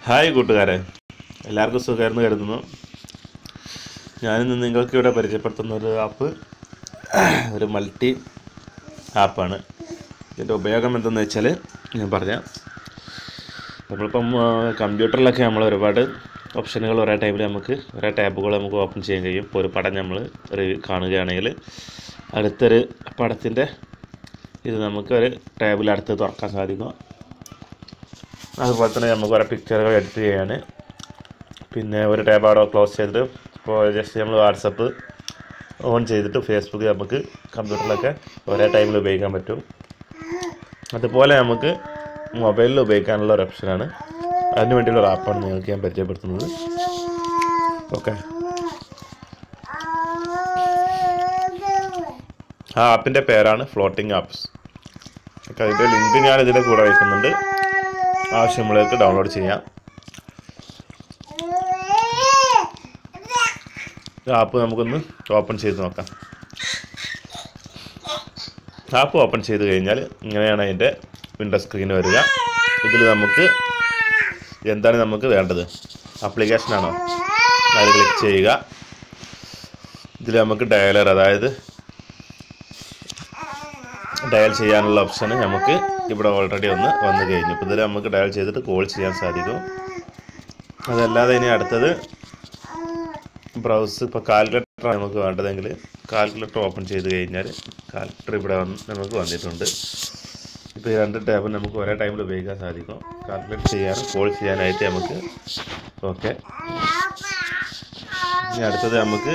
hi കൂട്ടുകാരെ എല്ലാവർക്കും സുഖമായിരുന്നു കരുതുന്നു ഞാനിന്ന് നിങ്ങൾക്ക് ഇവിടെ പരിചയപ്പെടുത്തുന്ന ഒരു ആപ്പ് ഒരു മൾട്ടി ആപ്പാണ് ഇതിൻ്റെ ഉപയോഗം എന്തെന്ന് വെച്ചാൽ ഞാൻ പറയാം നമ്മളിപ്പം ആ, കമ്പ്യൂട്ടറിലൊക്കെ നമ്മൾ ഒരുപാട് ഓപ്ഷനുകൾ ഒരേ ടൈമിൽ നമുക്ക് ഒരേ ടാബുകൾ നമുക്ക് ഓപ്പൺ ചെയ്യാൻ കഴിയും ഇപ്പോൾ ഒരു പടം നമ്മൾ റിവ്യൂ കാണുകയാണെങ്കിൽ അടുത്തൊരു പടത്തിൻ്റെ ഇത് നമുക്ക് ഒരു ടാബിൽ അടുത്ത് തുറക്കാൻ സാധിക്കും അതുപോലെ തന്നെ നമുക്ക് ഓരോ പിക്ചറുകൾ എഡിറ്റ് ചെയ്യാൻ പിന്നെ ഒരു ടാബ് അവിടെ ക്ലോസ് ചെയ്തിട്ട് ഇപ്പോൾ ജസ്റ്റ് നമ്മൾ വാട്സപ്പ് ഓൺ ചെയ്തിട്ട് ഫേസ്ബുക്ക് നമുക്ക് കമ്പ്യൂട്ടറിലൊക്കെ ഒരേ ടൈമിൽ ഉപയോഗിക്കാൻ പറ്റും അതുപോലെ നമുക്ക് മൊബൈലിൽ ഉപയോഗിക്കാനുള്ള ഒരു ഓപ്ഷനാണ് അതിന് വേണ്ടിയുള്ള ഒരു ആപ്പാണ് നിങ്ങൾക്ക് ഞാൻ പരിചയപ്പെടുത്തുന്നത് ഓക്കെ ആ ആപ്പിൻ്റെ പേരാണ് ഫ്ലോട്ടിംഗ് ആപ്സ് ഓക്കെ അതിൻ്റെ ലിങ്ക് ഞാൻ ഇതിൻ്റെ കൂടെ വയ്ക്കുന്നുണ്ട് ആവശ്യമുള്ളവർക്ക് ഡൗൺലോഡ് ചെയ്യാം ആപ്പ് നമുക്കൊന്ന് ഓപ്പൺ ചെയ്ത് നോക്കാം ആപ്പ് ഓപ്പൺ ചെയ്ത് കഴിഞ്ഞാൽ ഇങ്ങനെയാണ് അതിൻ്റെ വിൻഡോ സ്ക്രീൻ വരിക ഇതിൽ നമുക്ക് എന്താണ് നമുക്ക് വേണ്ടത് ആപ്ലിക്കേഷനാണോ അത് ക്ലിക്ക് ചെയ്യുക ഇതിൽ നമുക്ക് ഡയലർ അതായത് ഡയൽ ചെയ്യാനുള്ള ഓപ്ഷൻ നമുക്ക് ഇവിടെ ഓൾറെഡി ഒന്ന് വന്നു കഴിഞ്ഞു ഇപ്പോൾ ഇതിൽ നമുക്ക് ഡയൽ ചെയ്തിട്ട് കോൾ ചെയ്യാൻ സാധിക്കും അതല്ലാതെ ഇനി അടുത്തത് ബ്രൗസ് ഇപ്പോൾ കാൽക്കുലേറ്റർ നമുക്ക് വേണ്ടതെങ്കിൽ കാൽക്കുലേറ്റർ ഓപ്പൺ ചെയ്ത് കഴിഞ്ഞാൽ കാൽക്കുലേറ്റർ ഇവിടെ വന്ന് നമുക്ക് വന്നിട്ടുണ്ട് ഇപ്പോൾ ഈ രണ്ട് ടാബ് നമുക്ക് ഒരേ ടൈമിൽ ഉപയോഗിക്കാൻ സാധിക്കും കാൽക്കുലേറ്റ് ചെയ്യാനും കോൾ ചെയ്യാനായിട്ട് നമുക്ക് ഓക്കെ ഇനി അടുത്തത് നമുക്ക്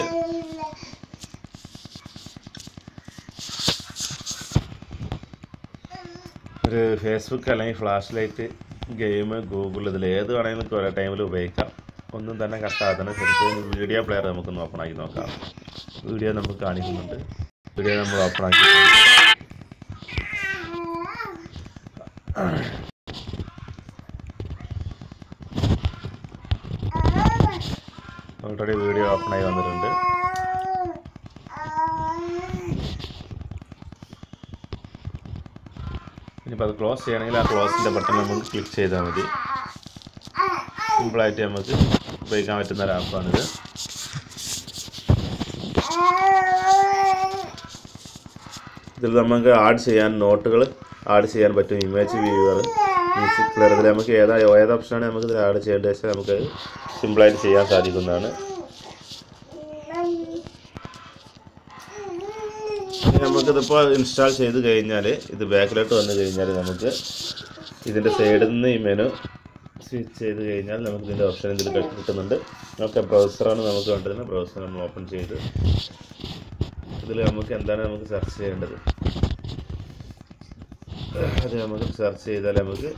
ഒരു ഫേസ്ബുക്ക് അല്ലെങ്കിൽ ഫ്ലാഷ് ലൈറ്റ് ഗെയിം ഗൂഗിൾ ഇതിൽ ഏത് വേണമെങ്കിലും നമുക്ക് ഒരേ ടൈമിൽ ഉപയോഗിക്കാം ഒന്നും തന്നെ കട്ടാകാതെ ശരിക്കും വീഡിയോ പ്ലെയർ നമുക്കൊന്ന് ഓപ്പൺ ആക്കി നോക്കാം വീഡിയോ നമുക്ക് കാണിക്കുന്നുണ്ട് വീഡിയോ നമ്മൾ ഓപ്പൺ ആക്കി ഓൾറെഡി വീഡിയോ ഓപ്പൺ ആയി വന്നിട്ടുണ്ട് ഇനിയിപ്പോൾ അത് ക്ലോസ് ചെയ്യണമെങ്കിൽ ആ ക്ലോസിൻ്റെ ബട്ടൺ നമുക്ക് ക്ലിക്ക് ചെയ്താൽ മതി സിമ്പിളായിട്ട് നമുക്ക് ഉപയോഗിക്കാൻ പറ്റുന്ന ഒരു ആപ്പാണിത് ഇതിൽ നമുക്ക് ആഡ് ചെയ്യാൻ നോട്ടുകൾ ആഡ് ചെയ്യാൻ പറ്റും ഇമേജ് വ്യൂവർ മ്യൂസിക് പ്ലെയർ ഇതിൽ നമുക്ക് ഏതാ ഏത് ഓപ്ഷനാണ് നമുക്ക് ഇതിൽ ആഡ് ചെയ്യേണ്ടത് വെച്ചാൽ നമുക്ക് സിമ്പിളായിട്ട് ചെയ്യാൻ സാധിക്കുന്നതാണ് ഇനി നമുക്കിതിപ്പോൾ ഇൻസ്റ്റാൾ ചെയ്ത് കഴിഞ്ഞാൽ ഇത് ബാക്കിലോട്ട് വന്നു കഴിഞ്ഞാൽ നമുക്ക് ഇതിൻ്റെ സൈഡിൽ നിന്ന് ഈ മെനു സ്വിച്ച് ചെയ്ത് കഴിഞ്ഞാൽ നമുക്ക് ഇതിൻ്റെ ഓപ്ഷൻ ഇതിൽ കിട്ടുന്നുണ്ട് ഓക്കെ ബ്രൗസറാണ് നമുക്ക് വേണ്ടത് ബ്രൗസർ നമ്മൾ ഓപ്പൺ ചെയ്ത് ഇതിൽ നമുക്ക് എന്താണ് നമുക്ക് സെർച്ച് ചെയ്യേണ്ടത് അത് നമുക്ക് സെർച്ച് ചെയ്താൽ നമുക്ക്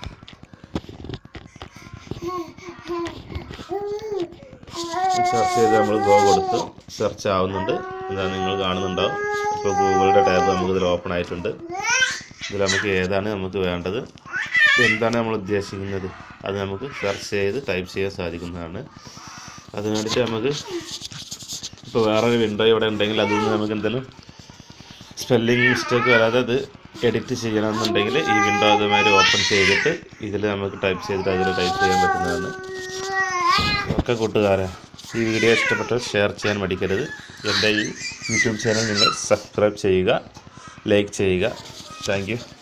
സെർച്ച് ചെയ്ത് നമ്മൾ ഗോ കൊടുത്തു സെർച്ച് ആവുന്നുണ്ട് എന്താ നിങ്ങൾ കാണുന്നുണ്ടാവും ഇപ്പോൾ ഗൂഗിളിൻ്റെ ടാബ് നമുക്ക് ഇതിൽ ഓപ്പൺ ആയിട്ടുണ്ട് ഇതിൽ നമുക്ക് ഏതാണ് നമുക്ക് വേണ്ടത് എന്താണ് നമ്മൾ ഉദ്ദേശിക്കുന്നത് അത് നമുക്ക് സെർച്ച് ചെയ്ത് ടൈപ്പ് ചെയ്യാൻ സാധിക്കുന്നതാണ് അതിന് വേണ്ടിയിട്ട് നമുക്ക് ഇപ്പോൾ വേറൊരു വിൻഡോ ഇവിടെ ഉണ്ടെങ്കിൽ അതിൽ നിന്ന് നമുക്ക് എന്തെങ്കിലും സ്പെല്ലിംഗ് മിസ്റ്റേക്ക് വരാതെ അത് എഡിറ്റ് ചെയ്യണമെന്നുണ്ടെങ്കിൽ ഈ വിൻഡോ അതുമാതിരി ഓപ്പൺ ചെയ്തിട്ട് ഇതിൽ നമുക്ക് ടൈപ്പ് ചെയ്തിട്ട് അതിൽ ടൈപ്പ് ചെയ്യാൻ പറ്റുന്നതാണ് ഒക്കെ കൂട്ടുകാരെ ഈ വീഡിയോ ഇഷ്ടപ്പെട്ടാൽ ഷെയർ ചെയ്യാൻ മടിക്കരുത് എൻ്റെ ഈ യൂട്യൂബ് ചാനൽ നിങ്ങൾ സബ്സ്ക്രൈബ് ചെയ്യുക ലൈക്ക് ചെയ്യുക താങ്ക് യു